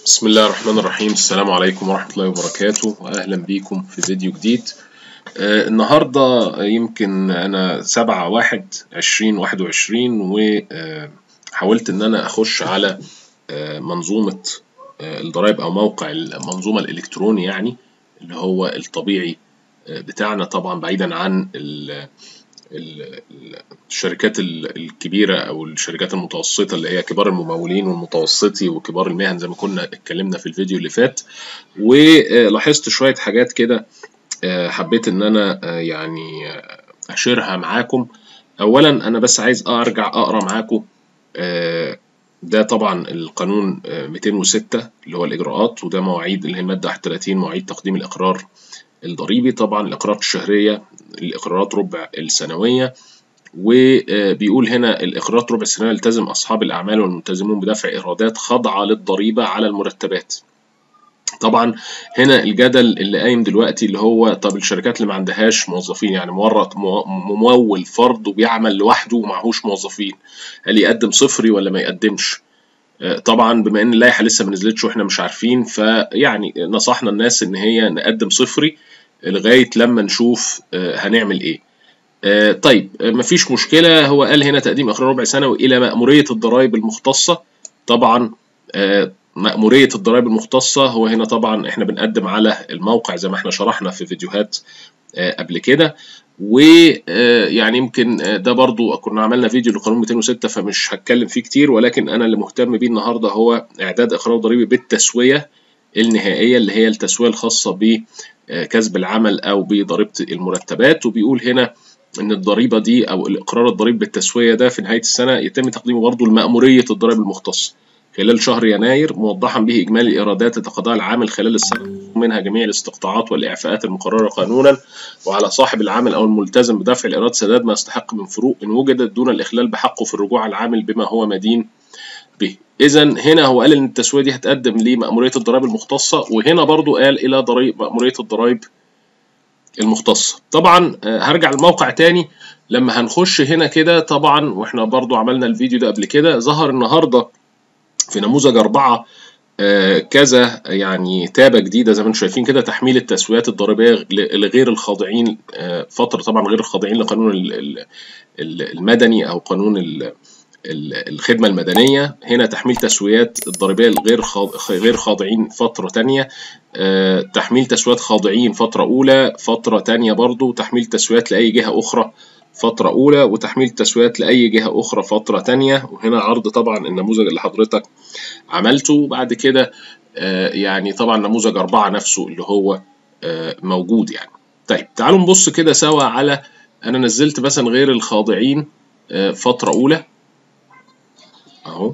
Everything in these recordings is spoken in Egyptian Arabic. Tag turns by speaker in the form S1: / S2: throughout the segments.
S1: بسم الله الرحمن الرحيم السلام عليكم ورحمة الله وبركاته وأهلا بيكم في فيديو جديد آه النهاردة يمكن أنا سبعة واحد عشرين واحد وعشرين وحاولت إن أنا أخش على آه منظومة آه الضرايب أو موقع المنظومة الإلكتروني يعني اللي هو الطبيعي آه بتاعنا طبعا بعيدا عن ال الشركات الكبيرة أو الشركات المتوسطة اللي هي كبار الممولين والمتوسطي وكبار المهن زي ما كنا اتكلمنا في الفيديو اللي فات ولاحظت شوية حاجات كده حبيت إن أنا يعني أشيرها معاكم أولا أنا بس عايز أرجع أقرأ معاكم ده طبعا القانون 206 اللي هو الإجراءات وده مواعيد اللي هي المادة 31 مواعيد تقديم الإقرار الضريبي طبعا الإقرارات الشهرية الإقرارات ربع السنوية وبيقول هنا الإقرارات ربع السنوية يلتزم أصحاب الأعمال والملتزمون بدفع إيرادات خاضعة للضريبة على المرتبات طبعا هنا الجدل اللي قايم دلوقتي اللي هو طب الشركات اللي ما عندهاش موظفين يعني مورط ممول فرد وبيعمل لوحده ومعهوش موظفين هل يقدم صفري ولا ما يقدمش طبعا بما ان اللائحه لسه ما نزلتش واحنا مش عارفين فيعني نصحنا الناس ان هي نقدم صفري لغايه لما نشوف هنعمل ايه طيب مفيش مشكله هو قال هنا تقديم اقرار ربع سنوي الى ماموريه الضرائب المختصه طبعا مأمورية الضرائب المختصة هو هنا طبعا احنا بنقدم على الموقع زي ما احنا شرحنا في فيديوهات قبل كده ويعني يمكن ده برضو كنا عملنا فيديو لقانون 206 فمش هتكلم فيه كتير ولكن انا اللي مهتم بيه النهارده هو اعداد اقرار ضريبي بالتسويه النهائيه اللي هي التسويه الخاصه بكسب العمل او بضريبه المرتبات وبيقول هنا ان الضريبه دي او الاقرار الضريبي بالتسويه ده في نهايه السنه يتم تقديمه برضه لمأموريه الضرائب المختصه خلال شهر يناير موضحا به إجمالي الإيرادات لتقاضاها العامل خلال السنة منها جميع الاستقطاعات والإعفاءات المقررة قانونا وعلى صاحب العمل أو الملتزم بدفع الإيراد سداد ما يستحق من فروق إن وجدت دون الإخلال بحقه في الرجوع على العامل بما هو مدين به إذا هنا هو قال إن التسوية دي هتقدم لمأمورية الضرائب المختصة وهنا برضو قال إلى ضريب مأمورية الضرائب المختصة طبعا هرجع الموقع تاني لما هنخش هنا كده طبعا واحنا برضو عملنا الفيديو ده قبل كده ظهر النهارده في نموذج أربعة آه كذا يعني تابة جديدة زي ما انتم شايفين كده تحميل التسويات الضريبية لغير الخاضعين آه فترة طبعا غير الخاضعين لقانون المدني أو قانون الخدمة المدنية هنا تحميل تسويات الضريبية الغير غير خاضعين فترة تانية آه تحميل تسويات خاضعين فترة أولى فترة تانية برضو تحميل تسويات لأي جهة أخرى فترة أولى وتحميل تسويات لأي جهة أخرى فترة تانية وهنا عرض طبعا النموذج اللي حضرتك عملته وبعد كده آه يعني طبعا نموذج أربعة نفسه اللي هو آه موجود يعني طيب تعالوا نبص كده سوا على أنا نزلت مثلا غير الخاضعين آه فترة أولى أهو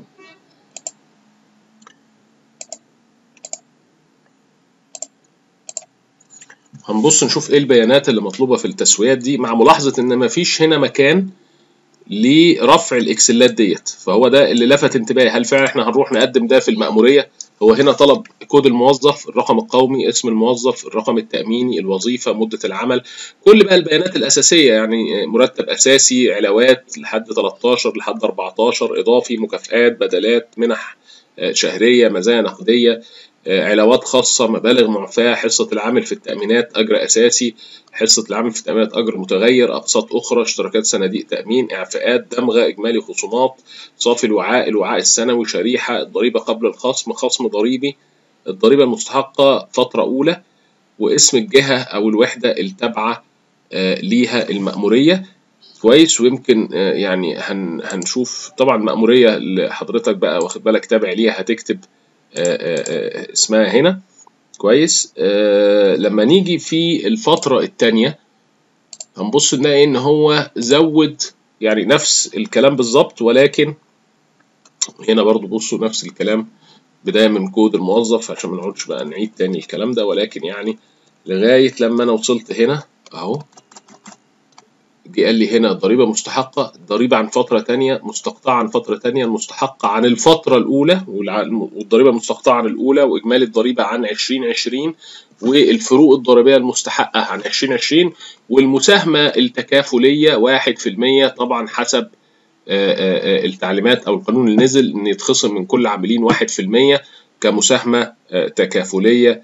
S1: هنبص نشوف ايه البيانات اللي مطلوبه في التسويات دي مع ملاحظه ان مفيش هنا مكان لرفع الاكسلات ديت فهو ده اللي لفت انتباهي هل فعلا احنا هنروح نقدم ده في المأموريه هو هنا طلب كود الموظف الرقم القومي اسم الموظف الرقم التأميني الوظيفة مدة العمل كل بقى البيانات الأساسية يعني مرتب أساسي علاوات لحد 13 لحد 14 إضافي مكافآت بدلات منح شهرية مزايا نقدية علاوات خاصة مبالغ معفاة حصة العامل في التأمينات أجر أساسي حصة العامل في التأمينات أجر متغير أقساط أخرى اشتراكات صناديق تأمين إعفاءات دمغة إجمالي خصومات صافي الوعاء الوعاء السنوي شريحة الضريبة قبل الخصم خصم ضريبي الضريبة المستحقة فترة أولى واسم الجهة أو الوحدة التابعة ليها المأمورية كويس ويمكن يعني هن هنشوف طبعا مأمورية اللي حضرتك بقى واخد بالك تابع ليها هتكتب اسمها هنا كويس آه لما نيجي في الفترة التانية هنبص نلاقي ان هو زود يعني نفس الكلام بالظبط ولكن هنا برضو بصوا نفس الكلام بداية من كود الموظف عشان ما نقعدش بقى نعيد تاني الكلام ده ولكن يعني لغاية لما انا وصلت هنا اهو جه قال لي هنا ضريبة مستحقة ضريبة عن فترة تانية مستقطعة عن فترة تانية المستحقة عن الفترة الأولى والضريبة المستقطعة عن الأولى وإجمالي الضريبة عن 2020 والفروق الضريبية المستحقة عن 2020 والمساهمة التكافلية 1% طبعا حسب التعليمات او القانون اللي نزل ان يتخصم من كل عاملين 1% كمساهمة تكافلية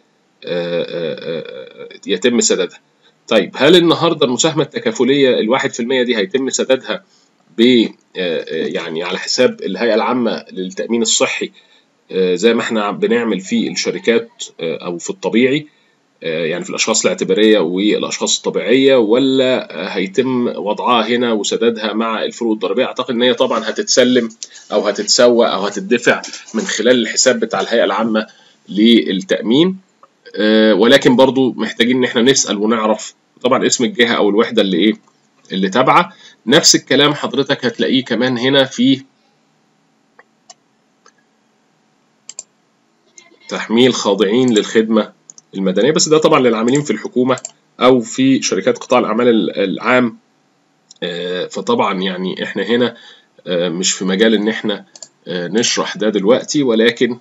S1: يتم سدادها طيب هل النهارده المساهمة التكافلية الواحد في المية دي هيتم سدادها ب يعني على حساب الهيئة العامة للتأمين الصحي زي ما احنا بنعمل في الشركات أو في الطبيعي يعني في الأشخاص الاعتبارية والأشخاص الطبيعية ولا هيتم وضعها هنا وسدادها مع الفروق الضريبية أعتقد إن هي طبعا هتتسلم أو هتتسوى أو هتدفع من خلال الحساب بتاع الهيئة العامة للتأمين ولكن برضو محتاجين إن احنا نسأل ونعرف طبعا اسم الجهة أو الوحدة اللي إيه اللي تابعة نفس الكلام حضرتك هتلاقيه كمان هنا في تحميل خاضعين للخدمة المدنية بس ده طبعا للعاملين في الحكومة أو في شركات قطاع الأعمال العام فطبعا يعني احنا هنا مش في مجال ان احنا نشرح ده دلوقتي ولكن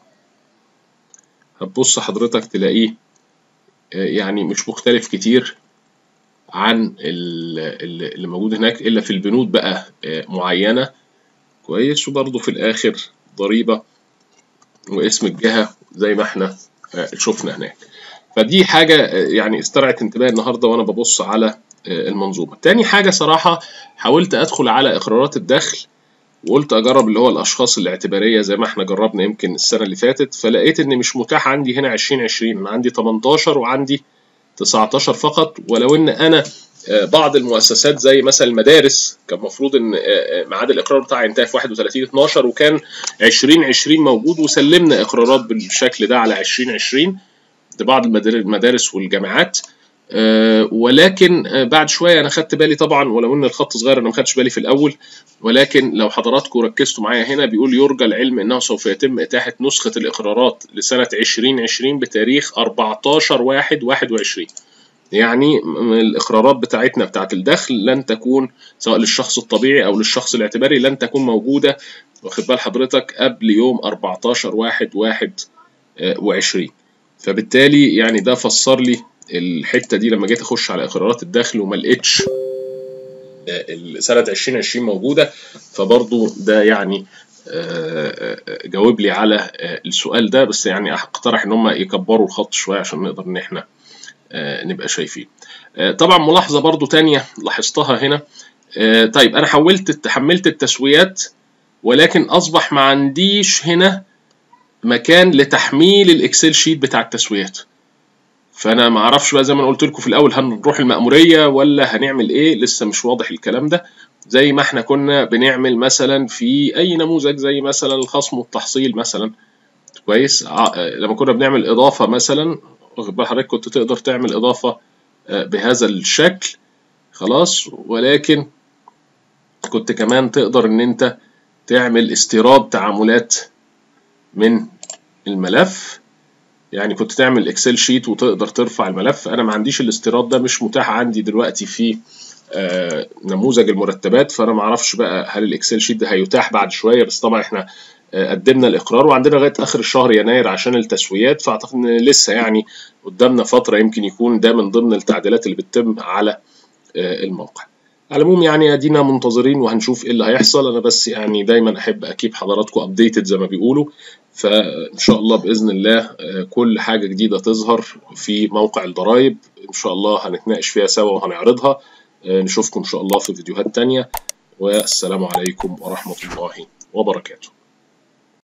S1: هتبص حضرتك تلاقيه يعني مش مختلف كتير عن اللي موجود هناك الا في البنود بقى معينة كويس وبرضه في الاخر ضريبة واسم الجهة زي ما احنا شفنا هناك فدي حاجة يعني استرعت انتباهي النهاردة وانا ببص على المنظومة تاني حاجة صراحة حاولت ادخل على اقرارات الدخل وقلت اجرب اللي هو الاشخاص الاعتبارية زي ما احنا جربنا يمكن السنة اللي فاتت فلقيت ان مش متاح عندي هنا 2020 انا عندي 18 وعندي 19 فقط ولو ان انا بعض المؤسسات زي مثلا المدارس كان المفروض ان ميعاد الاقرار بتاعها ينتهي في 31 12 وكان 2020 موجود وسلمنا اقرارات بالشكل ده على 2020 لبعض المدارس والجامعات ولكن بعد شويه انا خدت بالي طبعا ولو ان الخط صغير انا ما خدتش بالي في الاول ولكن لو حضراتكم ركزتوا معايا هنا بيقول يرجى العلم انه سوف يتم اتاحه نسخه الاقرارات لسنه 2020 بتاريخ 14 1 21 يعني الاقرارات بتاعتنا بتاعت الدخل لن تكون سواء للشخص الطبيعي او للشخص الاعتباري لن تكون موجوده واخد بال حضرتك قبل يوم 14 1 21 فبالتالي يعني ده فسر لي الحته دي لما جيت اخش على اقرارات الدخل وما لقيتش سنه 2020 موجوده فبرضو ده يعني جاوب لي على السؤال ده بس يعني اقترح ان هم يكبروا الخط شويه عشان نقدر ان احنا نبقى شايفين طبعا ملاحظه برضو تانية لاحظتها هنا طيب انا حولت حملت التسويات ولكن اصبح ما عنديش هنا مكان لتحميل الاكسل شيت بتاع التسويات فانا ما اعرفش بقى زي ما انا قلت لكم في الاول هنروح المأمورية ولا هنعمل ايه لسه مش واضح الكلام ده زي ما احنا كنا بنعمل مثلا في اي نموذج زي مثلا الخصم والتحصيل مثلا كويس لما كنا بنعمل اضافة مثلا واخد بال حضرتك كنت تقدر تعمل اضافة بهذا الشكل خلاص ولكن كنت كمان تقدر ان انت تعمل استيراد تعاملات من الملف يعني كنت تعمل اكسل شيت وتقدر ترفع الملف انا ما عنديش الاستيراد ده مش متاح عندي دلوقتي في آه نموذج المرتبات فانا ما اعرفش بقى هل الاكسل شيت ده هيتاح بعد شويه بس طبعا احنا آه قدمنا الاقرار وعندنا لغايه اخر الشهر يناير عشان التسويات فاعتقد ان لسه يعني قدامنا فتره يمكن يكون ده من ضمن التعديلات اللي بتتم على آه الموقع على العموم يعني ادينا منتظرين وهنشوف ايه اللي هيحصل انا بس يعني دايما احب اكيب حضراتكم ابديتد زي ما بيقولوا فان شاء الله باذن الله كل حاجه جديده تظهر في موقع الضرايب ان شاء الله هنتناقش فيها سوا وهنعرضها نشوفكم ان شاء الله في فيديوهات تانية والسلام عليكم ورحمه الله وبركاته